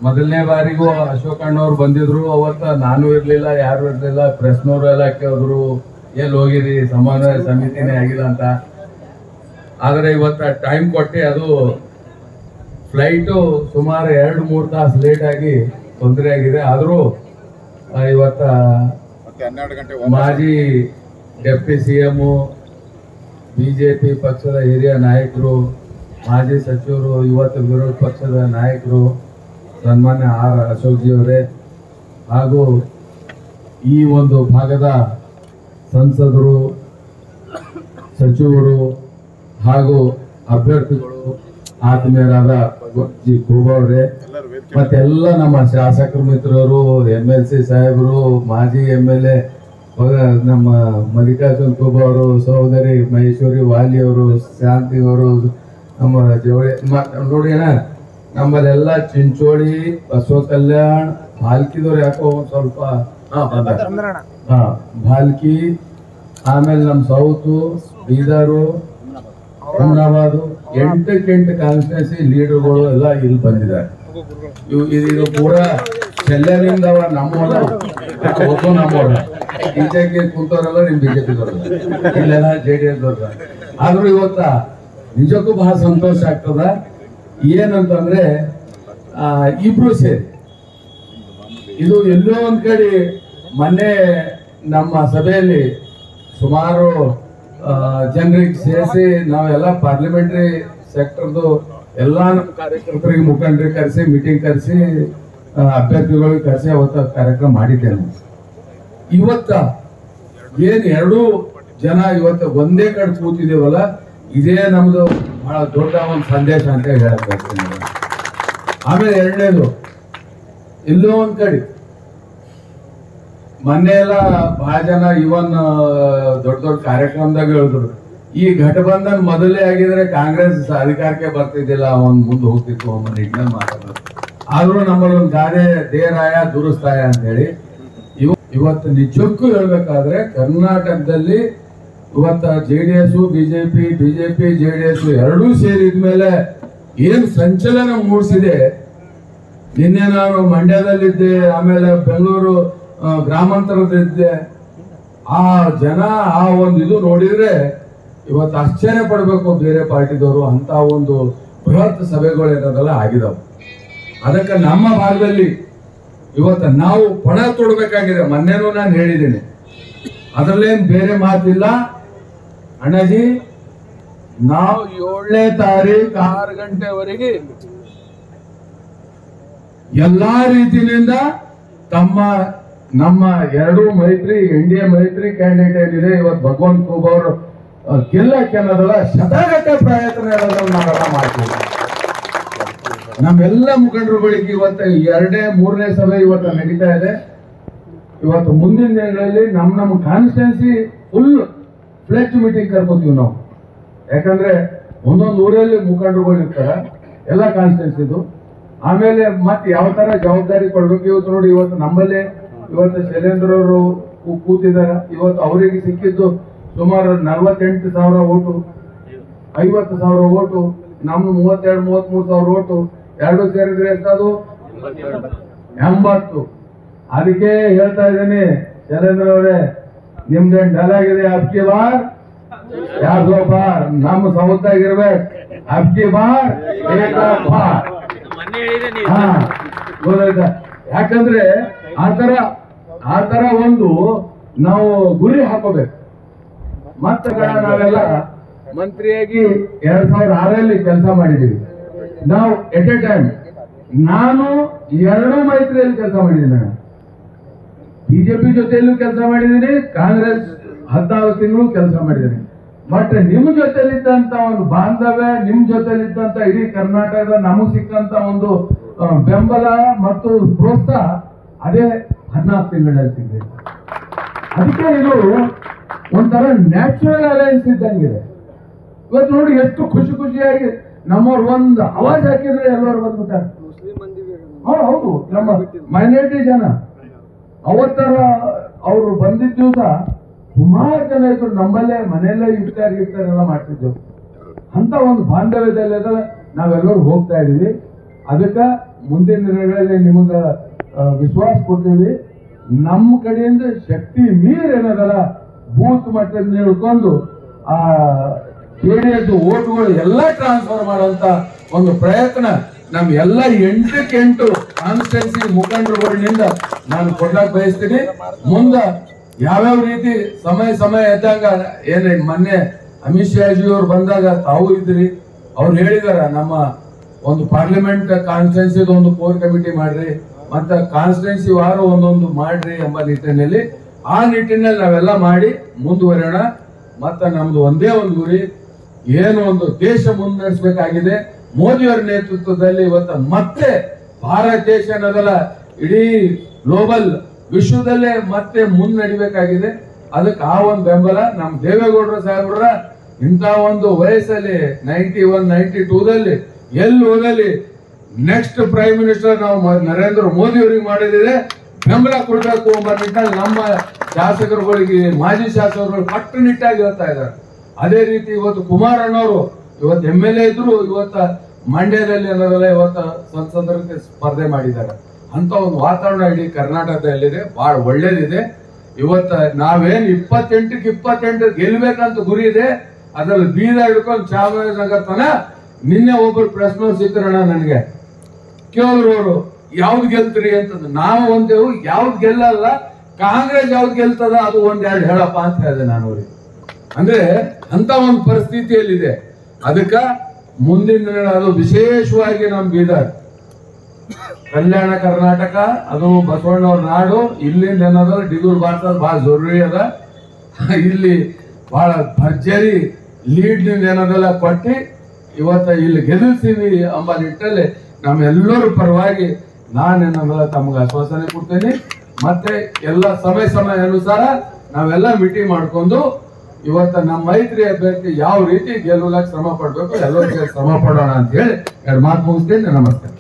ಮೊದಲನೇ ಬಾರಿಗೂ ಅಶೋಕ್ ಅಣ್ಣವ್ರು ಬಂದಿದ್ರು ಅವತ್ತ ನಾನು ಇರ್ಲಿಲ್ಲ ಯಾರು ಇರ್ಲಿಲ್ಲ ಪ್ರೆಸ್ನವ್ರು ಎಲ್ಲ ಕೇಳಿದ್ರು ಎಲ್ಲಿ ಹೋಗಿರಿ ಸಮನ್ವಯ ಸಮಿತಿನೇ ಆಗಿಲ್ಲ ಅಂತ ಆದ್ರೆ ಇವತ್ತ ಟೈಮ್ ಕೊಟ್ಟು ಅದು ಫ್ಲೈಟು ಸುಮಾರು ಎರಡು ಮೂರು ತಾಸು ಲೇಟ್ ಆಗಿ ತೊಂದರೆ ಆಗಿದೆ ಆದರೂ ಇವತ್ತ ಮತ್ತೆ ಹನ್ನೆರಡು ಗಂಟೆ ಮಾಜಿ ಡೆಪ್ಟಿ ಸಿ ಎಂ ಬಿಜೆಪಿ ಪಕ್ಷದ ಹಿರಿಯ ನಾಯಕರು ಮಾಜಿ ಸಚಿವರು ಇವತ್ತು ವಿರೋಧ ಪಕ್ಷದ ನಾಯಕರು ಸನ್ಮಾನ್ಯ ಆರ್ ಅಶೋಕ್ಜಿ ಅವರೇ ಹಾಗೂ ಈ ಒಂದು ಭಾಗದ ಸಂಸದರು ಸಚಿವರು ಹಾಗೂ ಅಭ್ಯರ್ಥಿಗಳು ಆತ್ಮೀಯರಾದ ಜಿ ಖೂಬಾ ಅವರೇ ಎಲ್ಲರೂ ವೇದಿಕೆ ಮತ್ತೆಲ್ಲ ನಮ್ಮ ಶಾಸಕರ ಮಿತ್ರರು ಎಮ್ ಎಲ್ ಸಿ ಸಾಹೇಬರು ಮಾಜಿ ಎಮ್ ಎಲ್ ಎ ನಮ್ಮ ಮಲ್ಲಿಕಾರ್ಜುನ್ ಖೂಬಾ ಅವರು ಸಹೋದರಿ ಮಹೇಶ್ವರಿ ವಾಲಿ ಅವರು ಶಾಂತಿ ಅವರು ನಮ್ಮ ಜವಳಿ ಮ- ನೋಡಿ ಅಣ್ಣ ನಮ್ಮಲ್ಲೆಲ್ಲ ಚಿಂಚೋಳಿ ಬಸವ ಕಲ್ಯಾಣ್ ಭಾಲ್ಕಿದವ್ರು ಯಾಕೋ ಒಂದ್ ಸ್ವಲ್ಪ ಹಾ ಬಂದ ಹಾ ಭಾಲ್ಕಿ ಆಮೇಲೆ ನಮ್ಮ ಸೌತು ಬೀದರು ಹುಮ್ನಾಬಾದು ಎಂಟಕ್ಕೆ ಎಂಟು ಕಾನ್ಸ್ಟಿಟ್ಯೂನ್ಸಿ ಲೀಡರ್ಗಳು ಎಲ್ಲ ಇಲ್ಲಿ ಬಂದಿದ್ದಾರೆ ಇವು ಇದು ಇದು ಪೂರಾ ಶಲ್ಯದಿಂದ ಅವ ನಮ್ಮೋರ ಒಬ್ಬ ನಮ್ಮೋರ ಈಚೆಗೆ ಕುಂತವರೆಲ್ಲ ನಿಮ್ ಬಿಜೆಪಿ ಇಲ್ಲೆಲ್ಲ ಜೆ ಡಿ ಎಸ್ ಆದ್ರೂ ಇವತ್ತ ನಿಜಕ್ಕೂ ಬಹಳ ಸಂತೋಷ ಆಗ್ತದ ಏನಂತಂದ್ರೆ ಆ, ಇಬ್ರು ಸೇರಿ ಇದು ಎಲ್ಲೋ ಒಂದ್ ಕಡೆ ಮೊನ್ನೆ ನಮ್ಮ ಸಭೆಯಲ್ಲಿ ಸುಮಾರು ಜನರಿಗೆ ಸೇರಿಸಿ ನಾವೆಲ್ಲ ಪಾರ್ಲಿಮೆಂಟ್ರಿ ಸೆಕ್ಟರ್ದು ಎಲ್ಲ ನಮ್ಮ ಕಾರ್ಯಕರ್ತರಿಗೆ ಮುಖಂಡರಿಗೆ ಕರೆಸಿ ಮೀಟಿಂಗ್ ಕರೆಸಿ ಅಭ್ಯರ್ಥಿಗಳಿಗೆ ಕರೆಸಿ ಅವತ್ತ ಕಾರ್ಯಕ್ರಮ ಮಾಡಿದ್ದೇನೆ ಇವತ್ತ ಏನ್ ಎರಡು ಜನ ಇವತ್ತ ಒಂದೇ ಕಡೆ ಕೂತಿದೇವಲ್ಲ ಇದೇ ನಮ್ದು ಬಹಳ ದೊಡ್ಡ ಒಂದು ಸಂದೇಶ ಅಂತ ಹೇಳಕ್ ಬಯಸ್ತೀನಿ ನಾನು. ಆಮೇಲೆ ಎರಡನೇದು ಎಲ್ಲೋ ಒಂದ್ ಕಡೆ ಮೊನ್ನೆ ಎಲ್ಲ ಬಹಳ ಜನ ಇವನ್ ದೊಡ್ಡ ದೊಡ್ಡ ಕಾರ್ಯಕ್ರಮದಾಗ ಹೇಳಿದ್ರು ಈ ಘಟಬಂಧನ್ ಮೊದಲೇ ಆಗಿದ್ರೆ ಕಾಂಗ್ರೆಸ್ ಅಧಿಕಾರಕ್ಕೆ ಬರ್ತಿದ್ದಿಲ್ಲ ಅವನ್ ಮುಂದೆ ಹೋಗ್ತಿತ್ತು ಅವನ ನಿಟ್ಟಿನಲ್ಲಿ ಮಾತಾಡೋದು ಆದ್ರೂ ನಮ್ಮಲ್ಲಿ ಒಂದು ಗಾದೆ ದೇರಾಯ ದುರಸ್ತಾಯ ಅಂತ ಹೇಳಿ ಇವ ಇವತ್ತು ನಿಜಕ್ಕೂ ಹೇಳ್ಬೇಕಾದ್ರೆ ಕರ್ನಾಟಕದಲ್ಲಿ ಇವತ್ತ J D S BJP BJP J D S ಎರಡೂ ಸೇರಿದ್ಮೇಲೆ ಏನ್ ಸಂಚಲನ ಮೂಡಿಸಿದೆ ನಿನ್ನೆ ನಾನು ಮಂಡ್ಯದಲ್ಲಿದ್ದೆ ಆಮೇಲೆ ಬೆಂಗಳೂರು ಆ, ಗ್ರಾಮಾಂತರದಲ್ಲಿದ್ದೆ ಆ ಜನ ಆ ಒಂದು ಇದು ನೋಡಿದ್ರೆ ಇವತ್ತು ಆಶ್ಚರ್ಯ ಪಡ್ಬೇಕು ಬೇರೆ ಪಾರ್ಟಿದವರು ಅಂತ ಒಂದು ಬೃಹತ್ ಸಭೆಗಳು ಏನದಲ್ಲ ಆಗಿದಾವೆ ಅದಕ್ಕೆ ನಮ್ಮ ಭಾಗದಲ್ಲಿ ಇವತ್ತು ನಾವು ಪಣ ತೊಡಬೇಕಾಗಿದೆ ಮೊನ್ನೆನೂ ನಾನು ಹೇಳಿದ್ದೀನಿ ಅದರಲ್ಲೇನ್ ಬೇರೆ ಮಾತಿಲ್ಲ ಅಣ್ಣಾಜಿ ನಾವು ಏಳನೇ ತಾರೀಕು ಆರು ಗಂಟೆವರೆಗೆ ಎಲ್ಲಾ ರೀತಿಯಿಂದ ತಮ್ಮ ನಮ್ಮ ಎರಡು ಮೈತ್ರಿ ಎನ್ ಡಿ ಎ ಮೈತ್ರಿ ಕ್ಯಾಂಡಿಡೇಟ್ ಏನಿದೆ ಇವತ್ತು ಭಗವಂತ ಖೂಬ್ ಅವರು ಗೆಲ್ಲಕ್ಕೆ ಅನ್ನೋದಲ್ಲ ಶತಗಟ್ಟೆ ಪ್ರಯತ್ನ ಇರೋದನ್ನ ನಾವೆಲ್ಲ ಮಾಡ್ತೀವಿ ನಮ್ಮೆಲ್ಲ ಮುಖಂಡರುಗಳಿಗೆ ಇವತ್ತು ಎರಡನೇ ಮೂರನೇ ಸಭೆ ಇವತ್ತು ನಡೀತಾ ಇದೆ ಇವತ್ತು ಮುಂದಿನ ದಿನಗಳಲ್ಲಿ ನಮ್ಮ ನಮ್ಮ ಕಾನ್ಸ್ಟಿಟ್ಯೂನ್ಸಿ ಫುಲ್ ಫ್ಲೆಚ್ ಮೀಟಿಂಗ್ ಕರ್ಕೋತೀವಿ ನಾವು ಯಾಕಂದ್ರೆ ಒಂದೊಂದು ಊರಲ್ಲಿ ಮುಖಂಡರುಗಳು ಇರ್ತಾರೆ ಎಲ್ಲ ಕಾನ್ಸ್ಟಿಟ್ಯೂನ್ಸಿದು ಆಮೇಲೆ ಮತ್ತೆ ಯಾವ ತರ ಜವಾಬ್ದಾರಿ ಕೊಡ್ಬೇಕು ಇವತ್ತು ನೋಡಿ ಇವತ್ತು ನಮ್ಮಲ್ಲೇ ಇವತ್ತು ಶೈಲೇಂದ್ರ ಅವರು ಕೂತಿದ್ದಾರೆ ಇವತ್ತು ಅವರಿಗೆ ಸಿಕ್ಕಿದ್ದು ಸುಮಾರು ನಲವತ್ತೆಂಟು ಸಾವಿರ ಓಟು ಐವತ್ತು ಸಾವಿರ ಓಟು ನಮ್ದು ಮೂವತ್ತೆರಡು ಮೂವತ್ಮೂರು ಸಾವಿರ ಓಟು ಎರಡು ಸೇರಿದ್ರೆ ಎಷ್ಟದು ಎಂಬತ್ತು ಅದಕ್ಕೆ ಹೇಳ್ತಾ ಇದ್ದೀನಿ ಶೈಲೇಂದ್ರ ಅವರೇ ನಿಮ್ದೇನ್ ಡಲ್ ಆಗಿದೆ ಅಬ್ಕಿ ಬಾರ್ ಯಾರ್ದೋ ಬಾರ್ ನಮ್ಮ ಸಮುದಾಗಿರ್ಬೇಕು ಅಬ್ಕಿ ಬಾರ್ ಏಕ ಬಾರ್ ಹಾ ಗೊತ್ತಾಯ್ತಾ ಯಾಕಂದ್ರೆ ಆತರ ಆತರ ಒಂದು ನಾವು ಗುರಿ ಹಾಕೋಬೇಕು ಮತ್ತೆ ನಾವೆಲ್ಲ ಮಂತ್ರಿಯಾಗಿ ಎರಡ್ ಸಾವಿರದ ಆರಲ್ಲಿ ಕೆಲಸ ಮಾಡಿದೀವಿ ನಾವು ಎಟ್ ಎ ಟೈಮ್ ನಾನು ಎರಡು ಮೈತ್ರಿಯಲ್ಲಿ ಕೆಲಸ ಮಾಡಿದ್ದೀನಿ ನಾನು ಬಿಜೆಪಿ ಜೊತೆಯಲ್ಲೂ ಕೆಲಸ ಮಾಡಿದ್ದೀನಿ ಕಾಂಗ್ರೆಸ್ ಹದಿನಾರು ತಿಂಗಳು ಕೆಲಸ ಮಾಡಿದ್ದೀನಿ ಬಟ್ ನಿಮ್ ಜೊತೆಲಿದ್ದಂತ ಒಂದು ಬಾಂಧವ್ಯ ನಿಮ್ ಜೊತೆಲಿದ್ದಂತ ಇಡೀ ಕರ್ನಾಟಕದ ನಮಗ್ ಸಿಕ್ಕಂತ ಒಂದು ಆ, ಬೆಂಬಲ ಮತ್ತು ಪ್ರೋತ್ಸಾಹ ಅದೇ ಹದಿನಾಲ್ಕು ತಿಂಗಳಲ್ಲಿ ಸಿಗ್ಬೇಕು ಅದಕ್ಕೆ ಇದು ಒಂಥರ ನ್ಯಾಚುರಲ್ ಅಲಯನ್ಸ್ ಇದ್ದಂಗಿದೆ ಇವತ್ತು ನೋಡಿ ಎಷ್ಟು ಖುಷಿ ಖುಷಿಯಾಗಿ ನಮ್ಮವ್ರು ಒಂದು ಅವಾಜ್ ಹಾಕಿದ್ರೆ ಎಲ್ಲರೂ ಬಂದ್ಬಿಟ್ಟಾರೆ ಹೌದು ಹೌದು ನಮ್ಮ ಮೈನಾರಿಟಿ ಜನ ಅವತ್ತರ ಅವರು ಬಂದಿದ್ದ ದಿವಸ ಸುಮಾರು ಜನ ಇದ್ರು ನಮ್ಮಲ್ಲೇ ಮನೆಯಲ್ಲೇ ಇಫ್ತಾರ್ ಗಿಫ್ತಾರ್ ಎಲ್ಲ ಮಾಡ್ತಿದ್ದೆವು ಅಂತ ಒಂದು ಬಾಂಧವ್ಯದಲ್ಲಿ ನಾವೆಲ್ಲರೂ ಹೋಗ್ತಾ ಇದೀವಿ ಅದಕ್ಕೆ ಮುಂದಿನ ದಿನಗಳಲ್ಲಿ ನಿಮಗ ಆ, ವಿಶ್ವಾಸ ಕೊಡ್ತೀವಿ ನಮ್ಮ ಕಡೆಯಿಂದ ಶಕ್ತಿ ಮೀರ್ ಏನದಲ್ಲ ಬೂತ್ ಮಟ್ಟದಿಂದ ಹಿಡ್ಕೊಂಡು ಆ ಜೆಡಿಎಸ್ ಓಟ್ಗಳು ಎಲ್ಲ ಟ್ರಾನ್ಸ್ಫರ್ ಮಾಡುವಂತ ಒಂದು ಪ್ರಯತ್ನ ನಮ್ ಎಲ್ಲ ಎಂಟಕ್ಕೆ ಎಂಟು ಕಾನ್ಸ್ಟಿಟ್ಯೂನ್ಸಿ ಮುಖಂಡರುಗಳಿಂದ ನಾನು ಕೊಡ್ಲಾಕ್ ಬಯಸ್ತೀನಿ ಮುಂದ ಯಾವ್ಯಾವ ರೀತಿ ಸಮಯ ಸಮಯ ಇದ್ದಾಗ ಏನ್ ಮೊನ್ನೆ ಅಮಿತ್ ಶಾಜಿ ಅವ್ರು ಬಂದಾಗ ತಾವು ಇದ್ರಿ ಅವ್ರು ಹೇಳಿದಾರ ನಮ್ಮ ಒಂದು ಪಾರ್ಲಿಮೆಂಟ್ ಕಾನ್ಸ್ಟಿಟ್ಯೂನ್ಸಿ ಒಂದು ಕೋರ್ ಕಮಿಟಿ ಮಾಡ್ರಿ ಮತ್ತೆ ಕಾನ್ಸ್ಟಿಟ್ಯೂನ್ಸಿ ವಾರ ಒಂದೊಂದು ಮಾಡ್ರಿ ಎಂಬ ನಿಟ್ಟಿನಲ್ಲಿ ಆ ನಿಟ್ಟಿನಲ್ಲಿ ನಾವೆಲ್ಲ ಮಾಡಿ ಮುಂದುವರೋಣ ಮತ್ತೆ ನಮ್ದು ಒಂದೇ ಒಂದು ಗುರಿ ಏನು ಒಂದು ದೇಶ ಮುನ್ನಡೆಸಬೇಕಾಗಿದೆ ಮೋದಿಯವರ ನೇತೃತ್ವದಲ್ಲಿ ಇವತ್ತು ಮತ್ತೆ ಭಾರತ ದೇಶ ಅನ್ನೋದಲ್ಲ ಇಡೀ ಗ್ಲೋಬಲ್ ವಿಶ್ವದಲ್ಲೇ ಮತ್ತೆ ಮುನ್ನಡಿಬೇಕಾಗಿದೆ ಅದಕ್ಕೆ ಆ ಒಂದು ಬೆಂಬಲ ನಮ್ಮ ದೇವೇಗೌಡರ ಸಾಹೇಬ್ರ ಇಂಥ ಒಂದು ವಯಸ್ಸಲ್ಲಿ ನೈಂಟಿ ಒನ್ ನೈಂಟಿ ಟೂದಲ್ಲಿ ಎಲ್ಲಿ ಹೋದಲ್ಲಿ ನೆಕ್ಸ್ಟ್ ಪ್ರೈಮ್ ಮಿನಿಸ್ಟರ್ ನಾವು ಮ- ನರೇಂದ್ರ ಮೋದಿ ಅವರಿಗೆ ಮಾಡಿದ್ರೆ ಬೆಂಬಲ ಕೊಡಬೇಕು ಎಂಬ ನಿಟ್ಟಿನಲ್ಲಿ ನಮ್ಮ ಶಾಸಕರುಗಳಿಗೆ ಮಾಜಿ ಶಾಸಕರುಗಳು ಕಟ್ಟುನಿಟ್ಟಾಗಿ ಹೇಳ್ತಾ ಇದ್ದಾರೆ ಅದೇ ರೀತಿ ಇವತ್ತು ಕುಮಾರಣ್ಣವರು ಇವತ್ತು ಎಂ ಎಲ್ ಎ ಇದ್ರು ಇವತ್ತ ಮಂಡ್ಯದಲ್ಲಿ ಅನ್ನೋದಲ್ಲ ಇವತ್ತು ಸಂಸದರಿಗೆ ಸ್ಪರ್ಧೆ ಮಾಡಿದ್ದಾರೆ ಅಂತ ಒಂದು ವಾತಾವರಣ ಇಡೀ ಕರ್ನಾಟಕದಲ್ಲಿದೆ ಬಹಳ ಒಳ್ಳೇದಿದೆ ಇವತ್ತ ನಾವೇನ್ ಇಪ್ಪತ್ತೆಂಟಕ್ಕೆ ಇಪ್ಪತ್ತೆಂಟು ಗೆಲ್ಬೇಕಂತ ಗುರಿ ಇದೆ ಅದ್ರಲ್ಲಿ ಬೀದರ್ ಹಿಡ್ಕೊಂಡು ಚಾಮರಾಜನಗರ ತನ ನಿನ್ನೆ ಒಬ್ಬರು ಪ್ರಶ್ನೆ ಸಿಕ್ಕರಣ ನನಗೆ ಕೇಳಿದ್ರು ಅವರು ಯಾವ್ದು ಗೆಲ್ತೀರಿ ಅಂತಂದು ನಾವು ಒಂದೇವು ಯಾವ್ದು ಗೆಲ್ಲಲ್ಲ ಕಾಂಗ್ರೆಸ್ ಯಾವ್ದು ಗೆಲ್ತದ ಅದು ಒಂದೆರಡು ಹೇಳಪ್ಪ ಅಂತ ಹೇಳಿದೆ ನಾನು ಅವ್ರಿಗೆ ಅಂದ್ರೆ ಅಂತ ಒಂದು ಪರಿಸ್ಥಿತಿಯಲ್ಲಿದೆ ಅದಕ್ಕ ಮುಂದಿನ ದಿನ ಅದು ವಿಶೇಷವಾಗಿ ನಮ್ ಬೀದರ್ ಕಲ್ಯಾಣ ಕರ್ನಾಟಕ ಅದು ಬಸವಣ್ಣವ್ರ ನಾಡು ಇಲ್ಲಿಂದ ಏನದ ಡಿಗೂರ್ ಬಾರ್ಸೋದು ಬಹಳ ಜರೂರಿ ಅದ ಇಲ್ಲಿ ಬಹಳ ಭರ್ಜರಿ ಲೀಡ್ ನಿಂದ ಏನದಲ್ಲ ಕೊಟ್ಟಿ ಇವತ್ತ ಇಲ್ಲಿ ಗೆಲ್ಲಿಸ್ತೀವಿ ಎಂಬ ನಿಟ್ಟಲ್ಲಿ ನಮ್ಮೆಲ್ಲರ ಪರವಾಗಿ ನಾನೇನಲ್ಲ ತಮ್ಗೆ ಆಶ್ವಾಸನೆ ಕೊಡ್ತೇನೆ ಮತ್ತೆ ಎಲ್ಲ ಸಮಯ ಸಮಯ ಅನುಸಾರ ನಾವೆಲ್ಲ ಮೀಟಿಂಗ್ ಮಾಡ್ಕೊಂಡು ಇವತ್ತ ನಮ್ಮ ಮೈತ್ರಿ ಅಭ್ಯರ್ಥಿ ಯಾವ ರೀತಿ ಗೆಲ್ಲುಲಕ್ ಶ್ರಮ ಪಡ್ಬೇಕು ಎಲ್ಲರೂ ಸೇರಿ ಶ್ರಮ ಪಡೋಣ ಅಂತ ಹೇಳಿ ಎರಡು ಮಾತು ಮುಗಿಸ್ತೇನೆ ನಮಸ್ತೆ